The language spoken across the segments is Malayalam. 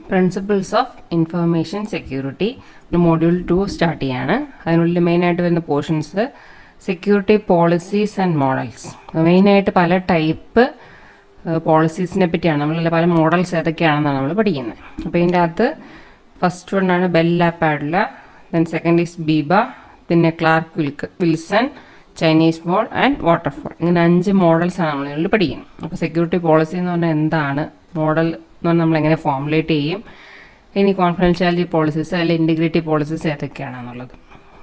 Principles of information security module two start ചെയ്യാണ് അതിനുള്ളിൽ മെയിനായിട്ട് വരുന്ന portions security policies and models മെയിനായിട്ട് പല ടൈപ്പ് പോളിസീസിനെ പറ്റിയാണ് നമ്മൾ പല മോഡൽസ് ഏതൊക്കെയാണെന്നാണ് നമ്മൾ പഠിക്കുന്നത് അപ്പോൾ ഇതിൻ്റെ അകത്ത് ഫസ്റ്റ് വൺ ആണ് Bell LaPadula then second is Biba പിന്നെ ക്ലാർക്ക് വിൽക്ക് Wilson Chinese wall and waterfall ഇങ്ങനെ അഞ്ച് മോഡൽസ് ആണ് നമ്മൾ ഇതിൽ പഠിക്കുന്നത് അപ്പോൾ സെക്യൂരിറ്റി പോളിസി എന്ന് പറഞ്ഞാൽ എന്താണ് മോഡൽ എന്ന് പറഞ്ഞാൽ നമ്മൾ എങ്ങനെ ഫോമുലേറ്റ് ചെയ്യും ഇനി കോൺഫിഡൻഷ്യാലിറ്റി പോളിസീസ് അല്ലെങ്കിൽ ഇൻറ്റിഗ്രിറ്റി പോളിസീസ് ഏതൊക്കെയാണെന്നുള്ളത്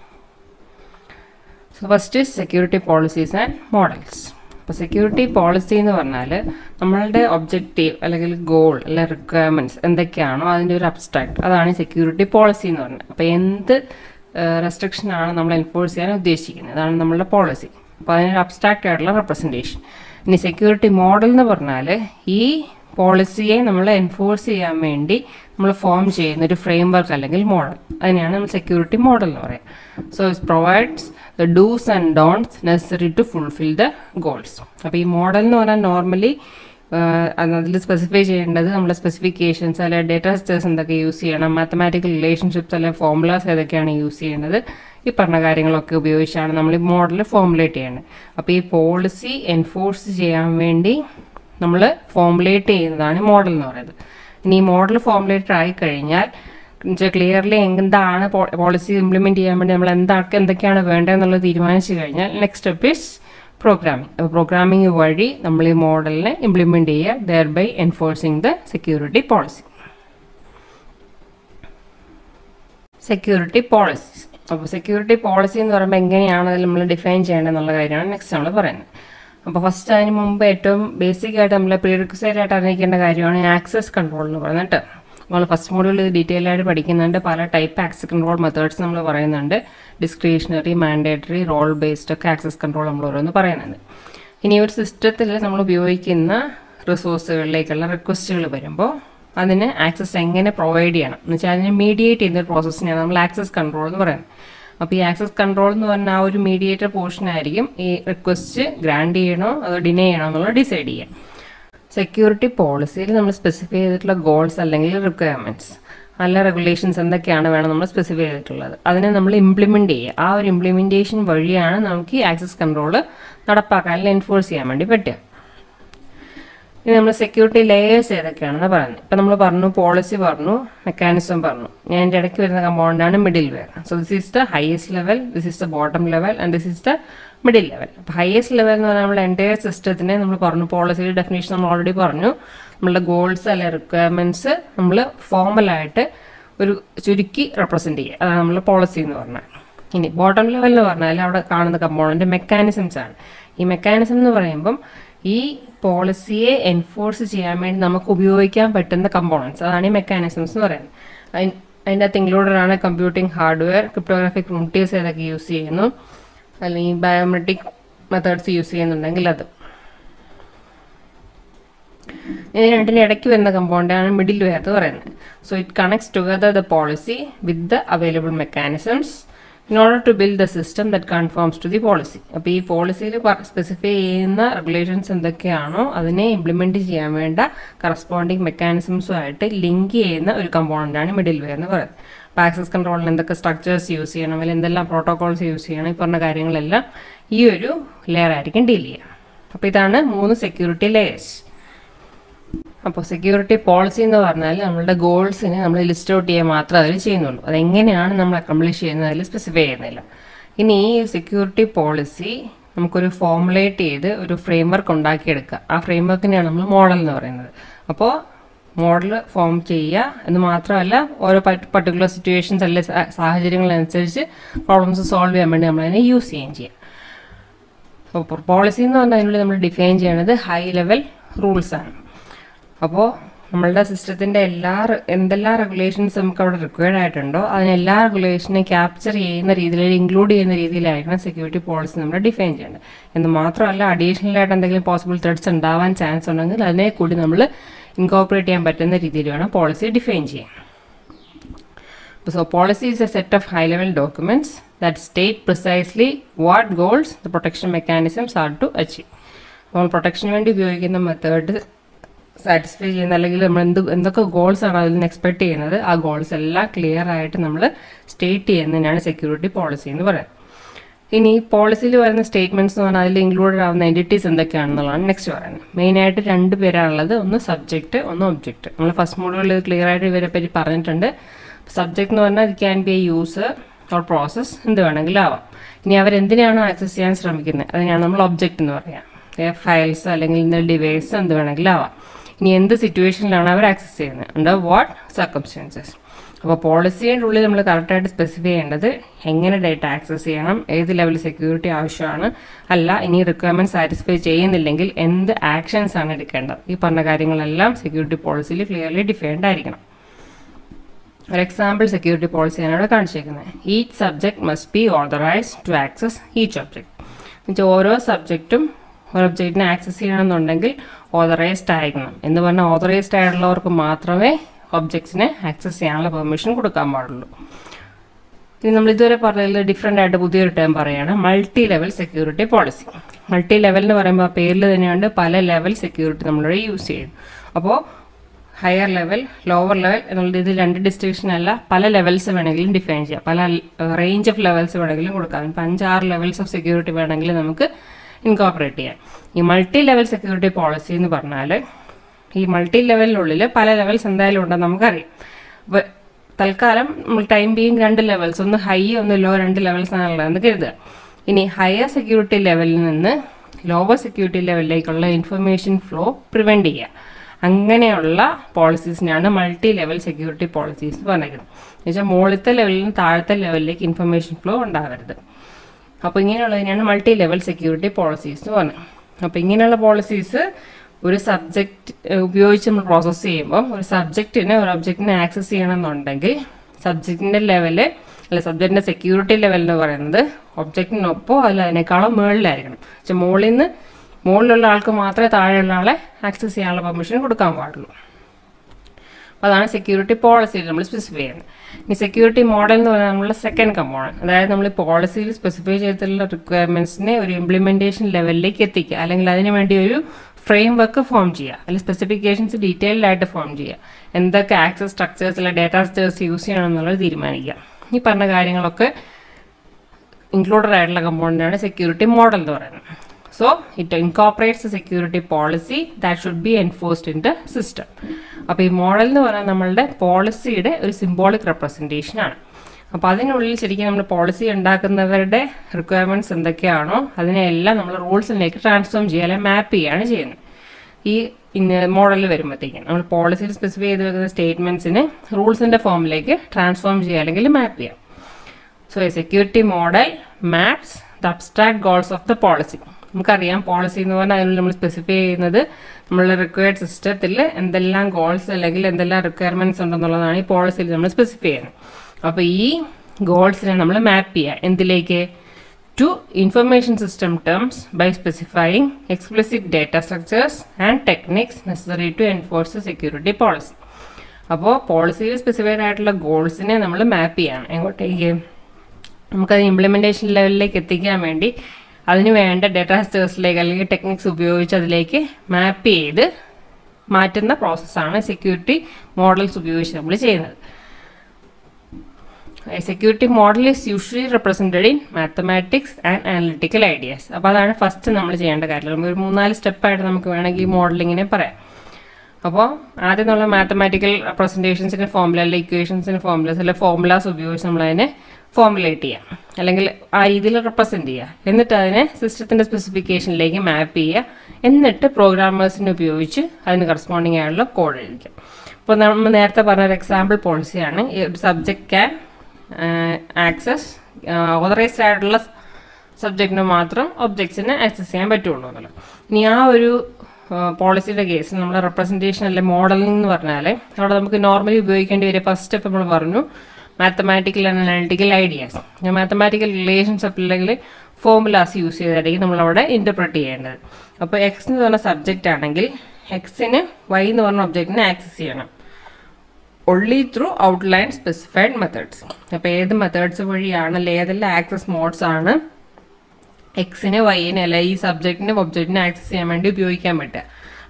so first security policies and models അപ്പോൾ സെക്യൂരിറ്റി പോളിസി എന്ന് പറഞ്ഞാൽ നമ്മളുടെ ഒബ്ജക്റ്റീവ് അല്ലെങ്കിൽ ഗോൾ അല്ലെങ്കിൽ റിക്വയർമെൻറ്റ്സ് എന്തൊക്കെയാണോ അതിൻ്റെ ഒരു അബ്സ്ട്രാക്ട് അതാണ് സെക്യൂരിറ്റി പോളിസി എന്ന് പറയുന്നത് അപ്പോൾ എന്ത് റെസ്ട്രിക്ഷൻ ആണ് നമ്മൾ എൻഫോഴ്സ് ചെയ്യാൻ ഉദ്ദേശിക്കുന്നത് അതാണ് നമ്മളുടെ പോളിസി അപ്പോൾ അതിനൊരു അബ്സ്ട്രാക്റ്റ് ആയിട്ടുള്ള റെപ്രസെൻറ്റേഷൻ ഇനി സെക്യൂരിറ്റി മോഡൽ എന്ന് പറഞ്ഞാൽ ഈ പോളിസിയെ നമ്മൾ എൻഫോഴ്സ് ചെയ്യാൻ വേണ്ടി നമ്മൾ ഫോം ചെയ്യുന്ന ഒരു ഫ്രെയിം വർക്ക് അല്ലെങ്കിൽ മോഡൽ അതിനെയാണ് നമ്മൾ സെക്യൂരിറ്റി മോഡൽ എന്ന് പറയുക so it provides the dos and don'ts necessary to fulfil the goals അപ്പോൾ ഈ മോഡൽ എന്ന് പറഞ്ഞാൽ നോർമലി അതിൽ സ്പെസിഫൈ ചെയ്യേണ്ടത് നമ്മുടെ സ്പെസിഫിക്കേഷൻസ് അല്ലെങ്കിൽ ഡേറ്റ സ്ട്രക്ചേഴ്സ് എന്തൊക്കെ യൂസ് ചെയ്യണം മാത്തമാറ്റിക്കൽ റിലേഷൻഷിപ്സ് അല്ലെങ്കിൽ ഫോമുലാസ് ഏതൊക്കെയാണ് യൂസ് ചെയ്യേണ്ടത് ഈ പറഞ്ഞ കാര്യങ്ങളൊക്കെ ഉപയോഗിച്ചാണ് നമ്മൾ ഈ മോഡൽ ഫോമുലേറ്റ് ചെയ്യുന്നത് അപ്പോൾ ഈ പോളിസി എൻഫോഴ്സ് ചെയ്യാൻ വേണ്ടി നമ്മൾ ഫോമുലേറ്റ് ചെയ്യുന്നതാണ് മോഡൽ എന്ന് പറയുന്നത് ഇനി ഈ മോഡൽ ഫോമുലേറ്റഡ് ആയി കഴിഞ്ഞാൽ ക്ലിയർലി എന്താണ് പോളിസി ഇംപ്ലിമെൻറ്റ് ചെയ്യാൻ വേണ്ടി നമ്മൾ എന്തൊക്കെ എന്തൊക്കെയാണ് വേണ്ടതെന്നുള്ളത് തീരുമാനിച്ചു കഴിഞ്ഞാൽ നെക്സ്റ്റ് സ്റ്റെപ്പ് ഇസ് പ്രോഗ്രാമിംഗ് അപ്പോൾ പ്രോഗ്രാമിംഗ് വഴി നമ്മൾ ഈ മോഡലിനെ ഇംപ്ലിമെൻറ്റ് ചെയ്യുക thereby enforcing the security policy security policies അപ്പോൾ സെക്യൂരിറ്റി പോളിസി എന്ന് പറയുമ്പോൾ എങ്ങനെയാണ് അതിൽ നമ്മൾ ഡിഫൈൻ ചെയ്യേണ്ടത് എന്നുള്ള കാര്യമാണ് നെക്സ്റ്റ് നമ്മൾ പറയുന്നത് അപ്പോൾ ഫസ്റ്റ് അതിന് മുമ്പ് ഏറ്റവും ബേസിക് ആയിട്ട് നമ്മൾ പ്രീറിക്വസൈറ്റ് ആയിട്ട് അറിയിക്കേണ്ട കാര്യമാണ് ആക്സസ് കൺട്രോൾ എന്ന് പറയുന്നത് കേട്ടോ നമ്മൾ ഫസ്റ്റ് മോഡ്യൂൾ ഇത് ഡീറ്റെയിൽ ആയിട്ട് പഠിക്കുന്നുണ്ട് പല ടൈപ്പ് ആക്സസ് കൺട്രോൾ മെത്തേഡ്സ് നമ്മൾ പറയുന്നുണ്ട് ഡിസ്ക്രിഷണറി മാൻഡേറ്ററി റോൾ ബേസ്ഡ് ഒക്കെ ആക്സസ് കൺട്രോൾ നമ്മൾ ഓരോന്ന് പറയുന്നുണ്ട് ഇനി ഒരു സിസ്റ്റത്തിൽ നമ്മൾ ഉപയോഗിക്കുന്ന റിസോഴ്സുകളിലേക്കുള്ള റിക്വസ്റ്റുകൾ വരുമ്പോൾ അതിന് ആക്സസ് എങ്ങനെ പ്രൊവൈഡ് ചെയ്യണം എന്ന് വെച്ചാൽ അതിനെ മീഡിയേറ്റ് ചെയ്യുന്ന ഒരു പ്രോസസ്സിനെയാണ് നമ്മൾ ആക്സസ് കൺട്രോൾ എന്ന് പറയുന്നത് അപ്പോൾ ഈ ആക്സസ് കൺട്രോൾ എന്ന് പറഞ്ഞാൽ ആ ഒരു മീഡിയേറ്റർ പോർഷൻ ആയിരിക്കും ഈ റിക്വസ്റ്റ് ഗ്രാൻഡ് ചെയ്യണോ അതോ ഡിനേ ചെയ്യണോ എന്നുള്ളത് ഡിസൈഡ് ചെയ്യാം സെക്യൂരിറ്റി പോളിസിയിൽ നമ്മൾ സ്പെസിഫൈ ചെയ്തിട്ടുള്ള ഗോൾസ് അല്ലെങ്കിൽ റിക്വയർമെൻറ്റ്സ് നല്ല റെഗുലേഷൻസ് എന്തൊക്കെയാണ് വേണം നമ്മൾ സ്പെസിഫൈ ചെയ്തിട്ടുള്ളത് അതിനെ നമ്മൾ ഇംപ്ലിമെൻ്റ് ചെയ്യുക ആ ഒരു ഇംപ്ലിമെൻറ്റേഷൻ വഴിയാണ് നമുക്ക് ഈ ആക്സസ് കൺട്രോൾ നടപ്പാക്കാൻ അല്ലെങ്കിൽ എൻഫോഴ്സ് ചെയ്യാൻ വേണ്ടി പറ്റുക ഇനി നമ്മൾ സെക്യൂരിറ്റി ലെയേഴ്സ് ഏതൊക്കെയാണെന്ന് പറയുന്നത് ഇപ്പം നമ്മൾ പറഞ്ഞു പോളിസി പറഞ്ഞു മെക്കാനിസം പറഞ്ഞു ഞാൻ എൻ്റെ ഇടയ്ക്ക് വരുന്ന കമ്പൗണ്ടാണ് middleware so this is the highest level this is the bottom level and this is the middle level അപ്പോൾ ഹയസ്റ്റ് ലെവൽ എന്ന് പറഞ്ഞാൽ നമ്മുടെ എൻറ്റയർ സിസ്റ്റത്തിനെ നമ്മൾ പറഞ്ഞു പോളിസിയുടെ ഡെഫിനേഷൻ നമ്മൾ ഓൾറെഡി പറഞ്ഞു നമ്മളുടെ ഗോൾസ് അല്ലെ റിക്വയർമെൻറ്റ്സ് നമ്മൾ ഫോമലായിട്ട് ഒരു ചുരുക്കി റെപ്രസെൻറ്റ് ചെയ്യുക അതാണ് നമ്മൾ പോളിസി എന്ന് പറഞ്ഞാൽ ഇനി ബോട്ടം ലെവൽ എന്ന് പറഞ്ഞാൽ അവിടെ കാണുന്ന കമ്പോണൻ്റ് മെക്കാനിസംസ് ആണ് ഈ മെക്കാനിസം എന്ന് പറയുമ്പം ഈ പോളിസിയെ എൻഫോഴ്സ് ചെയ്യാൻ വേണ്ടി നമുക്ക് ഉപയോഗിക്കാൻ പറ്റുന്ന കമ്പോണൻസ് അതാണ് ഈ മെക്കാനിസംസ് എന്ന് പറയുന്നത് അതിൻ്റെ അകത്ത് ഇൻക്ലൂഡഡ് ആണ് കമ്പ്യൂട്ടിംഗ് ഹാർഡ്വെയർ ക്രിപ്റ്റോഗ്രാഫിക് പ്രിമിറ്റീവ്സ് ഏതൊക്കെ യൂസ് ചെയ്യുന്നു അല്ലെങ്കിൽ ബയോമെട്രിക് മെത്തേഡ്സ് യൂസ് ചെയ്യുന്നുണ്ടെങ്കിൽ അത് ഇതിന് രണ്ടിന് ഇടയ്ക്ക് വരുന്ന കമ്പൗണ്ടാണ് മിഡിൽ വെയർ എന്ന് പറയുന്നത് so it connects together the policy with the available mechanisms in order to build the system that conforms to the policy അപ്പോൾ ഈ പോളിസിയിൽ സ്പെസിഫൈ ചെയ്യുന്ന റെഗുലേഷൻസ് എന്തൊക്കെയാണോ അതിനെ ഇംപ്ലിമെൻറ്റ് ചെയ്യാൻ വേണ്ട കറസ്പോണ്ടിങ് മെക്കാനിസംസുമായിട്ട് ലിങ്ക് ചെയ്യുന്ന ഒരു കമ്പോണൻ്റാണ് മിഡിൽ വെയർ എന്ന് പറയുന്നത് അപ്പോൾ ആക്സസ് കൺട്രോളിന് എന്തൊക്കെ സ്ട്രക്ചേഴ്സ് യൂസ് ചെയ്യണം അല്ലെങ്കിൽ എന്തെല്ലാം പ്രോട്ടോകോൾസ് യൂസ് ചെയ്യണം ഈ പറഞ്ഞ കാര്യങ്ങളെല്ലാം ഈ ഒരു ലെയർ ആയിരിക്കും ഡീൽ ചെയ്യുക അപ്പോൾ ഇതാണ് മൂന്ന് സെക്യൂരിറ്റി ലെയേഴ്സ് അപ്പോൾ സെക്യൂരിറ്റി പോളിസി എന്ന് പറഞ്ഞാൽ നമ്മളുടെ ഗോൾസിനെ നമ്മൾ ലിസ്റ്റ് ഔട്ട് ചെയ്യാൻ മാത്രമേ അതിൽ ചെയ്യുന്നുള്ളൂ അതെങ്ങനെയാണ് നമ്മൾ അക്കംപ്ലിഷ് ചെയ്യുന്നത് അതിൽ സ്പെസിഫൈ ചെയ്യുന്നില്ല ഇനി ഈ സെക്യൂരിറ്റി പോളിസി നമുക്കൊരു ഫോമുലേറ്റ് ചെയ്ത് ഒരു ഫ്രെയിം വർക്ക് ഉണ്ടാക്കിയെടുക്കുക ആ ഫ്രെയിം വർക്കിനെയാണ് നമ്മൾ മോഡൽ എന്ന് പറയുന്നത് അപ്പോൾ മോഡൽ ഫോം ചെയ്യുക എന്ന് മാത്രമല്ല ഓരോ പർട്ടിക്കുലർ സിറ്റുവേഷൻസ് അല്ലെ സാഹചര്യങ്ങളനുസരിച്ച് പ്രോബ്ലംസ് സോൾവ് ചെയ്യാൻ വേണ്ടി നമ്മളതിനെ യൂസ് ചെയ്യുകയും ചെയ്യാം അപ്പോൾ പോളിസി എന്ന് പറഞ്ഞാൽ അതിനുള്ളിൽ നമ്മൾ ഡിഫൈൻ ചെയ്യണത് ഹൈ ലെവൽ റൂൾസ് ആണ് അപ്പോൾ നമ്മളുടെ സിസ്റ്റത്തിൻ്റെ എല്ലാ എന്തെല്ലാം റെഗുലേഷൻസ് നമുക്ക് അവിടെ റിക്വയർഡ് ആയിട്ടുണ്ടോ അതിനെല്ലാ റെഗുലേഷനെ ക്യാപ്ചർ ചെയ്യുന്ന രീതിയിൽ ഇൻക്ലൂഡ് ചെയ്യുന്ന രീതിയിലായിരിക്കണം സെക്യൂരിറ്റി പോളിസി നമ്മൾ ഡിഫൈൻ ചെയ്യേണ്ടത് എന്ന് മാത്രമല്ല അഡീഷണൽ ആയിട്ട് എന്തെങ്കിലും പോസിബിൾ ത്രെഡ്സ് ഉണ്ടാവാൻ ചാൻസ് ഉണ്ടെങ്കിൽ അതിനെ കൂടി നമ്മൾ ഇൻകോപ്പറേറ്റ് ചെയ്യാൻ പറ്റുന്ന രീതിയിൽ വേണം പോളിസി ഡിഫൈൻ ചെയ്യാൻ So policy is a set of high-level documents that state precisely what goals the protection mechanisms are to achieve. അപ്പോൾ പ്രൊട്ടക്ഷന് വേണ്ടി ഉപയോഗിക്കുന്ന മെത്തേഡ് സാറ്റിസ്ഫൈ ചെയ്യുന്ന അല്ലെങ്കിൽ നമ്മൾ എന്ത് എന്തൊക്കെ ഗോൾസ് ആണ് അതിൽ നിന്ന് എക്സ്പെക്ട് ചെയ്യുന്നത് ആ ഗോൾസ് എല്ലാം ക്ലിയർ ആയിട്ട് നമ്മൾ സ്റ്റേറ്റ് ചെയ്യുന്നതിനാണ് സെക്യൂരിറ്റി പോളിസി എന്ന് പറയുന്നത് ഇനി പോളിസിയിൽ വരുന്ന സ്റ്റേറ്റ്മെന്റ്സ് എന്ന് പറഞ്ഞാൽ അതിൽ ഇൻക്ലൂഡഡ് ആവുന്ന എൻറ്റിറ്റീസ് എന്തൊക്കെയാണെന്നുള്ളതാണ് നെക്സ്റ്റ് പറയുന്നത് മെയിനായിട്ട് രണ്ട് പേരാണുള്ളത് ഒന്ന് സബ്ജക്റ്റ് ഒന്ന് ഒബ്ജക്റ്റ് നമ്മൾ ഫസ്റ്റ് മോഡ്യൂളിൽ ക്ലിയർ ആയിട്ട് ഇവരെ പറ്റി പറഞ്ഞിട്ടുണ്ട് സബ്ജക്റ്റ് എന്ന് പറഞ്ഞാൽ it can be a user or process എന്ത് വേണമെങ്കിലും ആവാം ഇനി അവരെന്തിനാണോ ആക്സസ് ചെയ്യാൻ ശ്രമിക്കുന്നത് അതിനാണ് നമ്മൾ ഒബ്ജക്റ്റ് എന്ന് പറയാം ഫയൽസ് അല്ലെങ്കിൽ എന്തെങ്കിലും ഡിവൈസ് എന്ത് വേണമെങ്കിലും ആവാം ഇനി എന്ത് സിറ്റുവേഷനിലാണ് അവർ ആക്സസ് ചെയ്യുന്നത് അണ്ടർ വാട്ട് സർക്കംസ്റ്റൻസസ് അപ്പോൾ പോളിസിയുടെ ഉള്ളിൽ നമ്മൾ കറക്റ്റായിട്ട് സ്പെസിഫൈ ചെയ്യേണ്ടത് എങ്ങനെ ഡേറ്റ ആക്സസ് ചെയ്യണം ഏത് ലെവൽ സെക്യൂരിറ്റി ആവശ്യമാണ് അല്ല ഇനി റിക്വയർമെൻറ്റ് സാറ്റിസ്ഫൈ ചെയ്യുന്നില്ലെങ്കിൽ എന്ത് ആക്ഷൻസ് ആണ് എടുക്കേണ്ടത് ഈ പറഞ്ഞ കാര്യങ്ങളെല്ലാം സെക്യൂരിറ്റി പോളിസിയിൽ ക്ലിയർലി ഡിഫൈൻഡ് ആയിരിക്കണം ഒരു എക്സാമ്പിൾ സെക്യൂരിറ്റി പോളിസിയാണ് ഇവിടെ കാണിച്ചേക്കുന്നത് each subject must be authorise to access each object എന്നുവെച്ചാൽ ഓരോ സബ്ജക്റ്റും ഒരു ഒബ്ജക്റ്റിനെ ആക്സസ് ചെയ്യണമെന്നുണ്ടെങ്കിൽ ഓതറൈസ്ഡ് ആയിരിക്കണം എന്ന് പറഞ്ഞാൽ ഓതറൈസ്ഡ് ആയിട്ടുള്ളവർക്ക് മാത്രമേ ഒബ്ജക്ട്സിനെ ആക്സസ് ചെയ്യാനുള്ള പെർമിഷൻ കൊടുക്കാൻ പാടുള്ളൂ ഇനി നമ്മൾ ഇതുവരെ പറഞ്ഞതിൽ ഡിഫറെൻ്റ് ആയിട്ട് പുതിയൊരു ടേം പറയുകയാണ് multi level security policy multi level എന്ന് പറയുമ്പോൾ ആ പേരിൽ തന്നെയുണ്ട് പല ലെവൽ സെക്യൂരിറ്റി നമ്മളിവിടെ യൂസ് ചെയ്യും അപ്പോൾ ഹയർ ലെവൽ ലോവർ ലെവൽ എന്നുള്ള ഇത് രണ്ട് ഡിസ്ട്രിക്ഷൻ അല്ല പല ലെവൽസ് വേണമെങ്കിലും ഡിഫൈൻ ചെയ്യാം പല റേഞ്ച് ഓഫ് ലെവൽസ് വേണമെങ്കിലും കൊടുക്കാം ഇപ്പം അഞ്ചാറ് ലെവൽസ് ഓഫ് സെക്യൂരിറ്റി വേണമെങ്കിൽ നമുക്ക് ഇൻകോപ്പറേറ്റ് ചെയ്യാം ഈ മൾട്ടി ലെവൽ സെക്യൂരിറ്റി പോളിസി എന്ന് പറഞ്ഞാൽ ഈ മൾട്ടി ലെവലിനുള്ളിൽ പല ലെവൽസ് എന്തായാലും ഉണ്ടെന്ന് നമുക്കറിയാം അപ്പോൾ തൽക്കാലം നമ്മൾ ടൈം ബീങ് രണ്ട് ലെവൽസ് ഒന്ന് ഹൈ ഒന്ന് ലോ രണ്ട് ലെവൽസ് ആണുള്ളതെന്ന് കരുതുക ഇനി ഹയർ സെക്യൂരിറ്റി ലെവലിൽ നിന്ന് ലോവർ സെക്യൂരിറ്റി ലെവലിലേക്കുള്ള ഇൻഫർമേഷൻ ഫ്ലോ പ്രിവെൻറ്റ് ചെയ്യുക അങ്ങനെയുള്ള പോളിസീസിനാണ് മൾട്ടി ലെവൽ സെക്യൂരിറ്റി പോളിസീസ് എന്ന് പറഞ്ഞിരിക്കുന്നത് എന്നുവെച്ചാൽ മുകളിലത്തെ ലെവലിൽ നിന്ന് താഴത്തെ ലെവലിലേക്ക് ഇൻഫർമേഷൻ ഫ്ലോ ഉണ്ടാവരുത് അപ്പോൾ ഇങ്ങനെയുള്ളതിനാണ് മൾട്ടി ലെവൽ സെക്യൂരിറ്റി പോളിസീസ് എന്ന് പറഞ്ഞത് അപ്പോൾ ഇങ്ങനെയുള്ള പോളിസീസ് ഒരു സബ്ജക്റ്റ് ഉപയോഗിച്ച് നമ്മൾ പ്രോസസ്സ് ചെയ്യുമ്പോൾ ഒരു സബ്ജക്റ്റിനെ ഒരു ഒബ്ജക്റ്റിനെ ആക്സസ് ചെയ്യണമെന്നുണ്ടെങ്കിൽ സബ്ജക്റ്റിൻ്റെ ലെവല് അല്ല സബ്ജക്റ്റിൻ്റെ സെക്യൂരിറ്റി ലെവൽ എന്ന് പറയുന്നത് ഒബ്ജക്റ്റിനൊപ്പോ അല്ല അതിനേക്കാളും മുകളിലായിരിക്കണം പക്ഷെ മുകളിൽ നിന്ന് മുകളിലുള്ള ആൾക്ക് മാത്രമേ താഴെയുള്ള ആളെ ആക്സസ് ചെയ്യാനുള്ള പെർമിഷൻ കൊടുക്കാൻ പാടുള്ളൂ അപ്പോൾ അതാണ് സെക്യൂരിറ്റി പോളിസിയിൽ നമ്മൾ സ്പെസിഫൈ ചെയ്യുന്നത് ഇനി സെക്യൂരിറ്റി മോഡൽ എന്ന് പറയുന്നത് നമ്മളുടെ സെക്കൻഡ് കമ്പോണൻറ്റ് അതായത് നമ്മൾ പോളിസിയിൽ സ്പെസിഫൈ ചെയ്തിട്ടുള്ള റിക്വയർമെൻറ്റ്സിനെ ഒരു ഇംപ്ലിമെൻറ്റേഷൻ ലെവലിലേക്ക് എത്തിക്കുക അല്ലെങ്കിൽ അതിന് വേണ്ടി ഒരു ഫ്രെയിം വർക്ക് ഫോം ചെയ്യുക അല്ലെങ്കിൽ സ്പെസിഫിക്കേഷൻസ് ഡീറ്റെയിൽഡ് ആയിട്ട് ഫോം ചെയ്യുക എന്തൊക്കെ ആക്സസ് സ്ട്രക്ചേഴ്സ് അല്ലെങ്കിൽ ഡാറ്റാ സ്ട്രക്ചേഴ്സ് യൂസ് ചെയ്യണം എന്നുള്ളത് തീരുമാനിക്കുക ഈ പറഞ്ഞ കാര്യങ്ങളൊക്കെ ഇൻക്ലൂഡഡ് ആയിട്ടുള്ള കമ്പോണൻ്റാണ് സെക്യൂരിറ്റി മോഡൽ എന്ന് പറയുന്നത് so it incorporates security policy that should be enforced in the system അപ്പോൾ ഈ മോഡൽ എന്ന് പറയുന്നത് നമ്മളുടെ പോളിസിയുടെ ഒരു സിംബോളിക് റെപ്രസെൻറ്റേഷൻ ആണ് അപ്പോൾ അതിനുള്ളിൽ ശരിക്കും നമ്മൾ പോളിസി ഉണ്ടാക്കുന്നവരുടെ റിക്വയർമെൻറ്റ്സ് എന്തൊക്കെയാണോ അതിനെല്ലാം നമ്മൾ റൂൾസിലേക്ക് ട്രാൻസ്ഫോം ചെയ്യുക അല്ലെങ്കിൽ മാപ്പ് ചെയ്യുകയാണ് ചെയ്യുന്നത് ഈ മോഡലിൽ വരുമ്പോഴത്തേക്കും നമ്മൾ പോളിസിയിൽ സ്പെസിഫൈ ചെയ്ത് വെക്കുന്ന സ്റ്റേറ്റ്മെൻറ്റ്സിനെ റൂൾസിൻ്റെ ഫോമിലേക്ക് ട്രാൻസ്ഫോം ചെയ്യുക അല്ലെങ്കിൽ മാപ്പ് ചെയ്യാം so a security model maps the abstract goals of the policy നമുക്കറിയാം പോളിസി എന്ന് പറഞ്ഞാൽ അതിൽ നമ്മൾ സ്പെസിഫൈ ചെയ്യുന്നത് നമ്മളുടെ റിക്വയർഡ് സിസ്റ്റത്തിൽ എന്തെല്ലാം ഗോൾസ് അല്ലെങ്കിൽ എന്തെല്ലാം റിക്വയർമെൻറ്റ്സ് ഉണ്ടെന്നുള്ളതാണ് ഈ പോളിസിയിൽ നമ്മൾ സ്പെസിഫൈ ചെയ്യുന്നത് അപ്പോൾ ഈ ഗോൾസിനെ നമ്മൾ മാപ്പ് ചെയ്യുക എന്തിലേക്ക് to information system terms by specifying explicit data structures and techniques necessary to enforce security policy അപ്പോൾ പോളിസിയിൽ സ്പെസിഫൈഡ് ആയിട്ടുള്ള ഗോൾസിനെ നമ്മൾ മാപ്പ് ചെയ്യണം എങ്ങോട്ടേക്ക് നമുക്കത് ഇംപ്ലിമെൻറ്റേഷൻ ലെവലിലേക്ക് എത്തിക്കാൻ വേണ്ടി അതിന് വേണ്ട ഡേറ്റാ സ്റ്റേഴ്സിലേക്ക് അല്ലെങ്കിൽ ടെക്നിക്സ് ഉപയോഗിച്ച് അതിലേക്ക് മാപ്പ് ചെയ്ത് മാറ്റുന്ന പ്രോസസ്സാണ് സെക്യൂരിറ്റി മോഡൽസ് ഉപയോഗിച്ച് നമ്മൾ ചെയ്യുന്നത് security model is usually represented in mathematics and analytical ideas അപ്പോൾ അതാണ് ഫസ്റ്റ് നമ്മൾ ചെയ്യേണ്ട കാര്യം നമുക്ക് ഒരു മൂന്നാല് സ്റ്റെപ്പായിട്ട് നമുക്ക് വേണമെങ്കിൽ ഈ മോഡലിങ്ങിനെ പറയാം അപ്പോൾ ആദ്യം നമ്മൾ മാത്തമാറ്റിക്കൽ റെപ്രസെൻറ്റേഷൻസിൻ്റെ ഫോമുല അല്ലെങ്കിൽ ഇക്വേഷൻസിൻ്റെ ഫോമുലാസ് അല്ലെങ്കിൽ ഫോമുലാസ് ഉപയോഗിച്ച് നമ്മളതിനെ ഫോമുലേറ്റ് ചെയ്യാം അല്ലെങ്കിൽ ആ രീതിയിൽ റെപ്രസെൻറ്റ് ചെയ്യുക എന്നിട്ട് അതിനെ സിസ്റ്റത്തിൻ്റെ സ്പെസിഫിക്കേഷനിലേക്ക് മാപ്പ് ചെയ്യുക എന്നിട്ട് പ്രോഗ്രാമേഴ്സിനെ ഉപയോഗിച്ച് അതിന് കറസ്പോണ്ടിങ് ആയിട്ടുള്ള കോഡ് എഴുതിക്കാം അപ്പോൾ നമ്മൾ നേരത്തെ പറഞ്ഞ ഒരു എക്സാമ്പിൾ പോളിസിയാണ് ഒരു സബ്ജക്റ്റ് ക്യാൻ ആക്സസ് ഓതറൈസ്ഡ് ആയിട്ടുള്ള സബ്ജക്റ്റിന് മാത്രം ഒബ്ജക്ട്സിനെ ആക്സസ് ചെയ്യാൻ പറ്റുള്ളൂ എന്നുള്ളത് ഇനി ആ ഒരു പോളിസിയുടെ കേസിൽ നമ്മൾ റെപ്രസെൻറ്റേഷൻ അല്ലെ മോഡലിംഗ് എന്ന് പറഞ്ഞാൽ അവിടെ നമുക്ക് നോർമലി ഉപയോഗിക്കേണ്ടി വരും ഫസ്റ്റ് സ്റ്റെപ്പ് നമ്മൾ പറഞ്ഞു mathematical and analytical ideas mathematical relationship അല്ലെങ്കിൽ ഫോമുലാസ് യൂസ് ചെയ്തായിരിക്കും നമ്മളവിടെ ഇൻ്റർപ്രറ്റ് ചെയ്യേണ്ടത് അപ്പോൾ എക്സ് എന്ന് പറഞ്ഞ സബ്ജക്റ്റ് ആണെങ്കിൽ എക്സിന് വൈ എന്ന് പറഞ്ഞ ഒബ്ജക്റ്റിനെ ആക്സസ് ചെയ്യണം only through outline specified methods അപ്പോൾ ഏത് മെത്തേഡ്സ് വഴിയാണ് അല്ലെ ഏതെല്ലാം ആക്സസ് മോഡ്സ് ആണ് എക്സിനെ വൈനെ അല്ല ഈ സബ്ജക്റ്റിനെ ഒബ്ജക്റ്റിനെ ആക്സസ് ചെയ്യാൻ വേണ്ടി ഉപയോഗിക്കാൻ പറ്റുക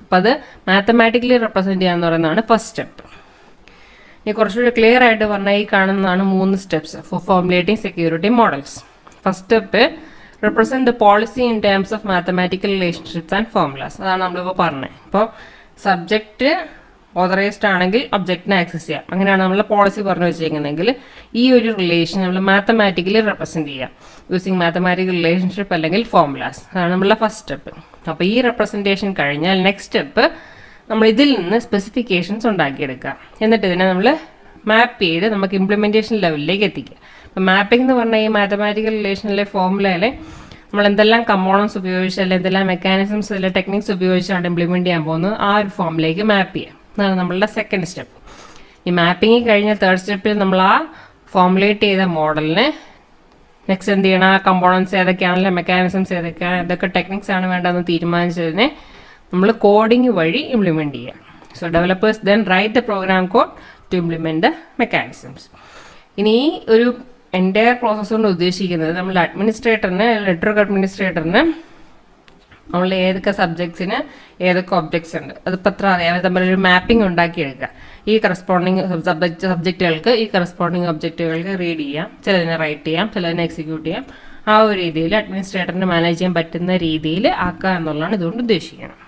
അപ്പോൾ അത് മാത്തമാറ്റിക്കലി റെപ്രസെൻറ്റ് ചെയ്യാന്ന് പറയുന്നതാണ് ഫസ്റ്റ് സ്റ്റെപ്പ് ഇനി കുറച്ചുകൂടി ക്ലിയർ ആയിട്ട് പറഞ്ഞാൽ ഈ കാണുന്നതാണ് മൂന്ന് steps for formulating security models first step represent the policy in terms of mathematical relationships and formulas അതാണ് നമ്മളിപ്പോൾ പറഞ്ഞത് ഇപ്പോൾ സബ്ജക്റ്റ് ഓതറൈസ്ഡ് ആണെങ്കിൽ ഒബ്ജക്റ്റിനെ ആക്സസ് ചെയ്യാം അങ്ങനെയാണ് നമ്മൾ പോളിസി പറഞ്ഞു വെച്ചിരിക്കുന്നതെങ്കിൽ ഈ ഒരു റിലേഷൻ നമ്മൾ മാത്തമാറ്റിക്കലി റെപ്രസെന്റ് ചെയ്യാം യൂസിങ് മാത്തമാറ്റിക്കൽ റിലേഷൻഷിപ്പ് അല്ലെങ്കിൽ ഫോർമുലാസ് അതാണ് നമ്മളുടെ ഫസ്റ്റ് സ്റ്റെപ്പ് അപ്പോൾ ഈ റെപ്രസെൻറ്റേഷൻ കഴിഞ്ഞാൽ നെക്സ്റ്റ് സ്റ്റെപ്പ് നമ്മൾ ഇതിൽ നിന്ന് സ്പെസിഫിക്കേഷൻസ് ഉണ്ടാക്കിയെടുക്കുക എന്നിട്ട് ഇതിനെ നമ്മൾ മാപ്പ് ചെയ്ത് നമുക്ക് ഇംപ്ലിമെൻറ്റേഷൻ ലെവലിലേക്ക് എത്തിക്കുക അപ്പം മാപ്പിംഗ് എന്ന് പറഞ്ഞാൽ ഈ മാത്തമാറ്റിക്കൽ റിലേഷനിലെ ഫോർമുലയിലെ നമ്മൾ എന്തെല്ലാം കമ്പോണൻസ് ഉപയോഗിച്ച് അല്ലെങ്കിൽ എന്തെല്ലാം മെക്കാനിസംസ് അല്ലെങ്കിൽ ടെക്നിക്സ് ഉപയോഗിച്ചാണ് ഇംപ്ലിമെൻറ്റ് ചെയ്യാൻ പോകുന്നത് ആ ഒരു ഫോമിലേക്ക് മാപ്പ് ചെയ്യുക അതാണ് നമ്മളുടെ സെക്കൻഡ് സ്റ്റെപ്പ് ഈ മാപ്പിംഗ് കഴിഞ്ഞ തേർഡ് സ്റ്റെപ്പിൽ നമ്മൾ ആ ഫോമുലേറ്റ് ചെയ്ത മോഡലിനെ നെക്സ്റ്റ് എന്ത് ചെയ്യണം ആ കമ്പോണൻസ് ഏതൊക്കെയാണല്ലോ മെക്കാനിസംസ് ഏതൊക്കെയാണ് ഏതൊക്കെ ടെക്നിക്സ് ആണ് വേണ്ടതെന്ന് തീരുമാനിച്ചതിനെ നമ്മൾ കോഡിംഗ് വഴി ഇംപ്ലിമെൻറ്റ് ചെയ്യുക so developers then write the program code to implement the mechanisms ഇനി ഈ ഒരു എൻറ്റയർ പ്രോസസ്സ് കൊണ്ട് ഉദ്ദേശിക്കുന്നത് നമ്മൾ അഡ്മിനിസ്ട്രേറ്ററിന് നെറ്റ്വർക്ക് അഡ്മിനിസ്ട്രേറ്ററിന് നമ്മൾ ഏതൊക്കെ സബ്ജക്ട്സിന് ഏതൊക്കെ ഒബ്ജക്ട്സ് ഉണ്ട് അതിപ്പോൾ എത്ര അറിയാം തമ്മിലൊരു മാപ്പിംഗ് ഉണ്ടാക്കിയെടുക്കുക ഈ കറസ്പോണ്ടിങ് സബ്ജക്ട് സബ്ജക്റ്റുകൾക്ക് ഈ കറസ്പോണ്ടിങ് ഒബ്ജക്റ്റുകൾക്ക് റീഡ് ചെയ്യാം ചിലതിനെ റൈറ്റ് ചെയ്യാം ചിലതിനെ എക്സിക്യൂട്ട് ചെയ്യാം ആ ഒരു രീതിയിൽ അഡ്മിനിസ്ട്രേറ്ററിന് മാനേജ് ചെയ്യാൻ പറ്റുന്ന രീതിയിൽ ആക്കുക എന്നുള്ളതാണ് ഇതുകൊണ്ട് ഉദ്ദേശിക്കുന്നത്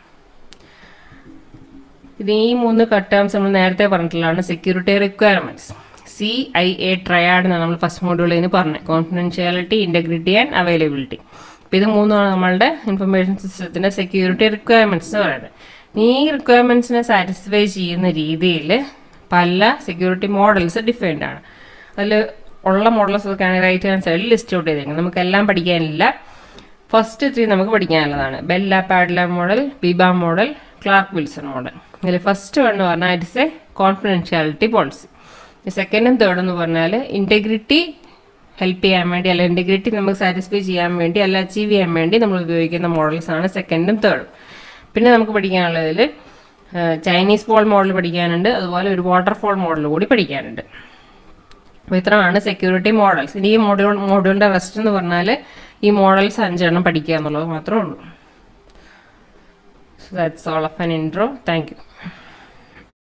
ഇത് ഈ മൂന്ന് കട്ട് ടേംസ് നമ്മൾ നേരത്തെ പറഞ്ഞിട്ടുള്ളതാണ് security requirements C I A triad എന്നാണ് നമ്മൾ ഫസ്റ്റ് മോഡ്യൂളിൽ പറഞ്ഞത് കോൺഫിഡൻഷ്യാലിറ്റി ഇൻറ്റഗ്രിറ്റി ആൻഡ് അവൈലബിലിറ്റി അപ്പം ഇത് മൂന്നുമാണ് നമ്മളുടെ ഇൻഫർമേഷൻ സിസ്റ്റത്തിൻ്റെ സെക്യൂരിറ്റി റിക്വയർമെന്റ്സ് എന്ന് പറയുന്നത് ഈ റിക്വയർമെന്റ്സിനെ സാറ്റിസ്ഫൈ ചെയ്യുന്ന രീതിയിൽ പല സെക്യൂരിറ്റി മോഡൽസ് ഡിഫൈൻഡ് ആണ് അതിൽ ഉള്ള മോഡൽസ് ഒക്കെയാണ് റൈറ്റ് ഹാൻഡ് സൈഡിൽ ലിസ്റ്റ് ഔട്ട് ചെയ്തേക്കുന്നത് നമുക്ക് എല്ലാം പഠിക്കാനില്ല ഫസ്റ്റ് ത്രീ നമുക്ക് പഠിക്കാനുള്ളതാണ് Bell LaPadula model Biba model Clark Wilson model ഇതിൽ ഫസ്റ്റ് വൺ എന്ന് പറഞ്ഞാൽ ഇറ്റ്സ് എ കോൺഫിഡൻഷ്യാലിറ്റി പോളിസി സെക്കൻഡും തേർഡ് എന്ന് പറഞ്ഞാൽ ഇൻറ്റഗ്രിറ്റി ഹെൽപ്പ് ചെയ്യാൻ വേണ്ടി അല്ല ഇൻറ്റഗ്രിറ്റി നമുക്ക് സാറ്റിസ്ഫൈ ചെയ്യാൻ വേണ്ടി അല്ല അച്ചീവ് ചെയ്യാൻ വേണ്ടി നമ്മൾ ഉപയോഗിക്കുന്ന മോഡൽസ് ആണ് സെക്കൻഡും തേർഡും പിന്നെ നമുക്ക് പഠിക്കാനുള്ളതിൽ ചൈനീസ് ഫോൾ മോഡൽ പഠിക്കാനുണ്ട് അതുപോലെ ഒരു വാട്ടർഫോൾ മോഡൽ കൂടി പഠിക്കാനുണ്ട് അപ്പോൾ ഇത്രയാണ് സെക്യൂരിറ്റി മോഡൽസ് ഇനി ഈ മോഡ്യൂൾ മോഡ്യൂളിൻ്റെ റെസ്റ്റ് എന്ന് പറഞ്ഞാൽ ഈ മോഡൽസ് അഞ്ചെണ്ണം പഠിക്കുക എന്നുള്ളത് മാത്രമേ ഉള്ളൂ so that's all of an intro thank U